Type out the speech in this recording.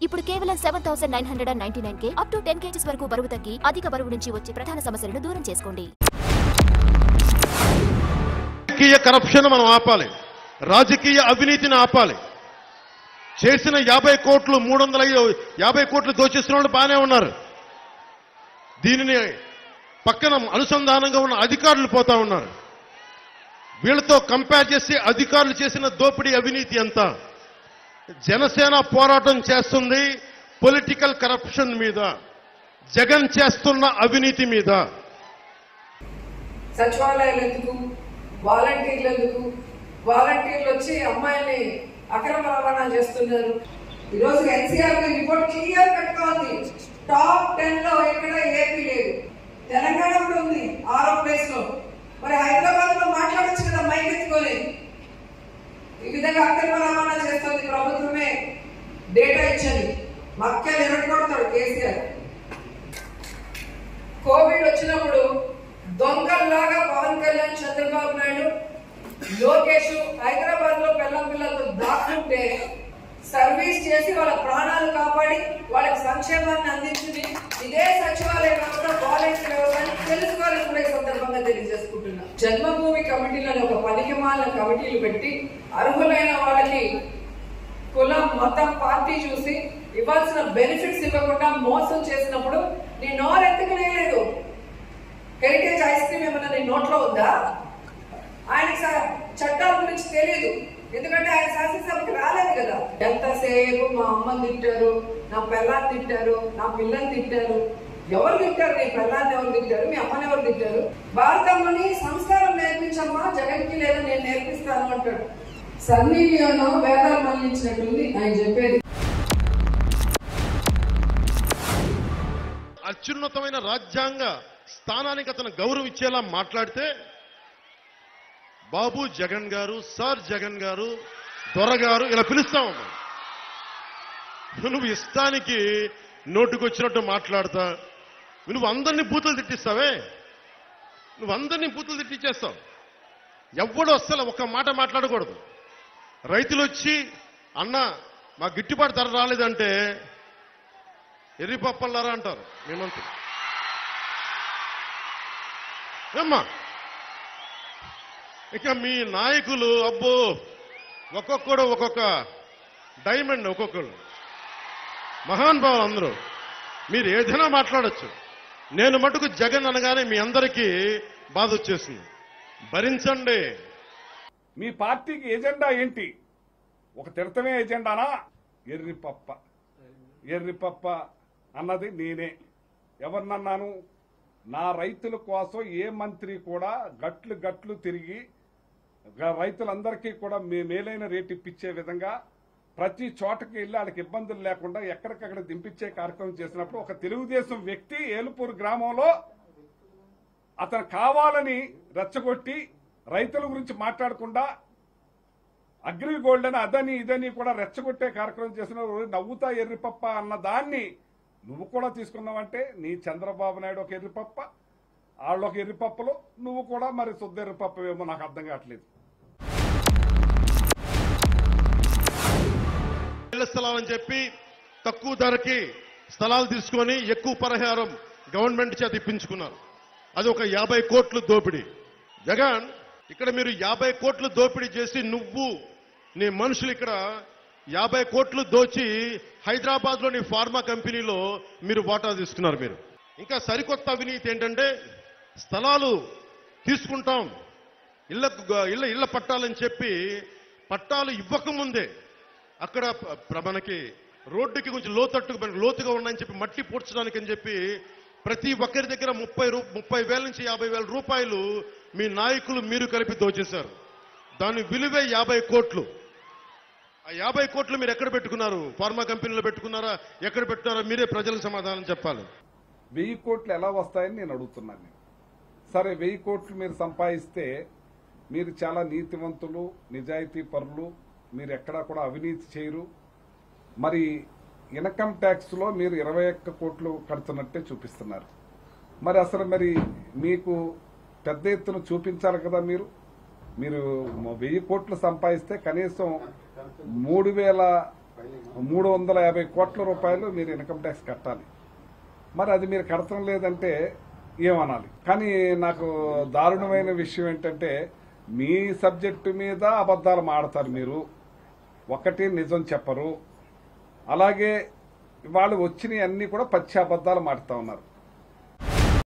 ఇప్పుడు కేవలం seven thousand nine hundred and ninety nine కే అప్ టు టెన్ కేజీస్ వరకు బరువు తగ్గి అధిక బరువు నుంచి వచ్చే ప్రధాన సమస్యలను దూరం చేసుకోండి రాజకీయ కరప్షన్ మనం ఆపాలి రాజకీయ అవినీతిని ఆపాలి చేసిన యాభై కోట్లు మూడు వందల యాభై కోట్లు దోచేసిన వాళ్ళు బాగానే ఉన్నారు దీనిని పక్కన అనుసంధానంగా ఉన్న అధికారులు పోతా ఉన్నారు వీళ్ళతో కంపేర్ చేసి అధికారులు చేసిన దోపిడీ అవినీతి ఎంత జనసేన పోరాటం చేస్తుంది పొలిటికల్ కరప్షన్ మీద జగన్ చేస్తున్న అవినీతి మీద సచివాలయాలు ఎందుకు వాలంటీర్లు ఎందుకు వాలంటీర్లు వచ్చి అమ్మాయిల్ని అక్రమ రవాణా చేస్తున్నారు ఈరోజు ఎన్సీఆర్ రిపోర్ట్ క్లియర్ కట్గా ఉంది టాప్ టెన్ లో ఎక్కడ ఏపీ లేదు తెలంగాణ కూడా ఉంది ఆరో ప్లేస్ లో మరి హైదరాబాద్ లో మాట్లాడొచ్చు కదా మైక్ ఎత్తుకొని ఈ విధంగా అక్రమ రవాణా చేస్తుంది ప్రభుత్వమే డేటా ఇచ్చింది మక్కలు ఎరగొడతాడు కేసీఆర్ కోవిడ్ వచ్చినప్పుడు దొంగల్లాగా పవన్ కళ్యాణ్ చంద్రబాబు నాయుడు లోకేష్ హైదరాబాద్ లో పిల్లల పిల్లలతో దాక్కుంటే సర్వీస్ చేసి వాళ్ళ ప్రాణాలు కాపాడి వాళ్ళకి సంక్షేమాన్ని అందించింది ఇదే సచివాలయ వ్యవస్థ వాలంటీర్ వ్యవస్థ అని తెలుసుకోవాలని కూడా ఈ సందర్భంగా తెలియజేసుకుంటున్నా జన్మభూమి కమిటీలను ఒక పనికిమాల కమిటీలు పెట్టి అర్హులైన వాళ్ళకి కులం మతం పార్టీ చూసి ఇవ్వాల్సిన బెనిఫిట్స్ ఇవ్వకుండా మోసం చేసినప్పుడు నీ నోరు ఎందుకు లేదు హెరిటేజ్ ఐస్ క్రీమ్ ఏమన్నా నీ నోట్లో ఉందా ఆయనకి స- చట్టాల గురించి తెలియదు ఎందుకంటే ఆయన శాసనసభకి రాలేదు కదా ఎంతసేపు మా అమ్మని తిట్టారు నా పిల్లాన్ని తిట్టారు నా పిల్లల్ని తిట్టారు ఎవరు తిట్టారు నీ పిల్లాన్ని ఎవరు తిట్టారు మీ అమ్మని ఎవరు తిట్టారు భారతమ్మని సంస్కారం నేర్పించమ్మా జగన్కి లేదా నేను నేర్పిస్తాను అంటాడు సన్నీ లియోనో వేదాలు మళ్ళించినట్టుంది ఆయన చెప్పేది అత్యున్నతమైన రాజ్యాంగ స్థానానికి అతను గౌరవం ఇచ్చేలా మాట్లాడితే బాబు జగన్ గారు సార్ జగన్ గారు దొరగారు ఇలా పిలుస్తాము నువ్వు ఇష్టానికి నోటుకొచ్చినట్టు మాట్లాడతా నువ్వు అందరినీ బూతులు తిట్టిస్తావే నువ్వు అందరినీ బూతులు తిట్టించేస్తావు ఎవడు అస్సలు ఒక్క మాట మాట్లాడకూడదు రైతులు వచ్చి అన్న మా గిట్టుబాటు ధర రాలేదంటే ఎర్రి పప్పల్లారా అంటారు మీ మంత్రి ఏమ్మా ఇక మీ నాయకులు అబ్బో ఒక్కొక్కడు ఒక్కొక్క డైమండ్ ఒక్కొక్కడు మహాన్ భావులు అందరూ మీరు ఏదైనా మాట్లాడొచ్చు నేను మటుకు జగన్ అనగానే మీ అందరికీ బాధ వచ్చేసింది భరించండి మీ పార్టీకి ఎజెండా ఏంటి ఒక తిడతమే ఎజెండానా ఎర్రిపప్ప ఎర్రిపప్ప అన్నది నేనే ఎవరినన్నాను నా రైతుల కోసం ఏ మంత్రి కూడా గట్లు గట్లు తిరిగి గ- రైతులందరికీ కూడా మే మేలైన రేటు ఇప్పించే విధంగా ప్రతి చోటకి వెళ్ళి వాళ్ళకి ఇబ్బందులు లేకుండా ఎక్కడికక్కడ దింపించే కార్యక్రమం చేసినప్పుడు ఒక తెలుగుదేశం వ్యక్తి ఏలుపూరు గ్రామంలో అతను కావాలని రెచ్చగొట్టి రైతుల గురించి మాట్లాడకుండా అగ్రి గోల్డ్ అని అదని ఇదని కూడా రెచ్చగొట్టే కార్యక్రమం చేసిన నవ్వుతా ఎర్రిపప్ప అన్న దాన్ని నువ్వు కూడా తీసుకున్నావంటే నీ చంద్రబాబు నాయుడు ఒక ఎర్రిపప్ప వాళ్ళు ఒక ఎర్రిపప్పలు నువ్వు కూడా మరి శుద్ధ ఎర్రిపప్పవేమో నాకు అర్థం కావట్లేదు ఇళ్ల స్థలాలని చెప్పి తక్కువ ధరకి స్థలాలు తీసుకొని ఎక్కువ పరిహారం గవర్నమెంట్ చేత ఇప్పించుకున్నారు అది ఒక యాభై కోట్లు దోపిడీ జగన్ ఇక్కడ మీరు యాభై కోట్లు దోపిడీ చేసి నువ్వు నీ మనుషులు ఇక్కడ యాభై కోట్లు దోచి హైదరాబాద్ లోని ఫార్మా కంపెనీలో మీరు వాటా తీసుకున్నారు మీరు ఇంకా సరికొత్త అవినీతి ఏంటంటే స్థలాలు తీసుకుంటాం ఇళ్ళ ఇళ్ళ ఇళ్ళ పట్టాలని చెప్పి పట్టాలు ఇవ్వకముందే అక్కడ ప- ప్ర- మనకి రోడ్డుకి కొంచెం లోతట్టు మనకి లోతుగా ఉన్నాయని చెప్పి మట్టి పూడ్చడానికి అని చెప్పి ప్రతి ఒక్కరి దగ్గర ముప్పై రూ ముప్పై వేల నుంచి యాభై వేల రూపాయలు మీ నాయకులు మీరు కలిపి దోచేశారు దాని విలువే యాభై కోట్లు ఆ యాభై కోట్లు మీరు ఎక్కడ పెట్టుకున్నారు ఫార్మా కంపెనీలో పెట్టుకున్నారా ఎక్కడ పెట్టుకున్నారా మీరే ప్రజలకు సమాధానం చెప్పాలి వెయ్యి కోట్లు ఎలా వస్తాయని నేను అడుగుతున్నాను నేను. సరే వెయ్యి కోట్లు మీరు సంపాదిస్తే మీరు చాలా నీతివంతులు నిజాయితీ పరులు మీరు ఎక్కడా కూడా అవినీతి చేయరు మరి ఇన్కమ్ ట్యాక్స్ లో మీరు ఇరవై ఒక్క కోట్లు కడుతున్నట్టే చూపిస్తున్నారు మరి అసలు మరి మీకు పెద్ద ఎత్తున చూపించాలి కదా మీరు మీరు వెయ్యి కోట్లు సంపాదిస్తే కనీసం మూడు వేల మూడు వందల యాభై కోట్ల రూపాయలు మీరు ఇన్కమ్ ట్యాక్స్ కట్టాలి మరి అది మీరు కడతం లేదంటే ఏమనాలి కానీ నాకు దారుణమైన విషయం ఏంటంటే మీ సబ్జెక్టు మీద అబద్ధాలు మాడతారు మీరు ఒకటి నిజం చెప్పరు అలాగే వాళ్ళు వచ్చినవి అన్ని కూడా పచ్చి అబద్ధాలు మాడుతూ ఉన్నారు